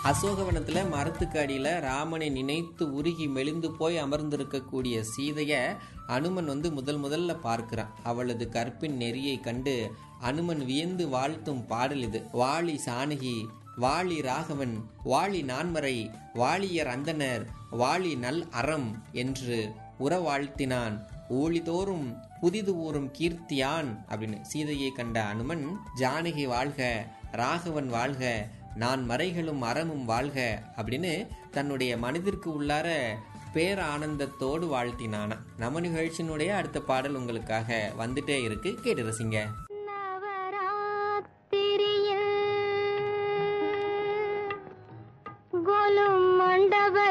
அசோகவனத்துல மரத்துக்கு அடியில ராமனை நினைத்து உருகி மெலிந்து போய் அமர்ந்திருக்கக்கூடிய சீதைய அனுமன் வந்து முதல் முதல்ல பார்க்கிறான் அவளது கற்பின் நெறியை கண்டு அனுமன் வியந்து வாழ்த்தும் பாடல் இது வாளி சானகி வாளி ராகவன் வாளி நான்மறை வாளியர் அந்தனர் வாளி நல் அறம் என்று உற வாழ்த்தினான் ஊழிதோறும் புதிது ஊறும் கீர்த்தியான் அப்படின்னு சீதையை கண்ட அனுமன் ஜானகி வாழ்க ராகவன் வாழ்க நான் மறைகளும் அறமும் வாழ்க அப்படின்னு தன்னுடைய மனதிற்கு உள்ளார பேரானந்தத்தோடு வாழ்த்தினானா நம்ம நிகழ்ச்சியினுடைய அடுத்த பாடல் உங்களுக்காக வந்துட்டே இருக்கு கேட்டு ரசிங்க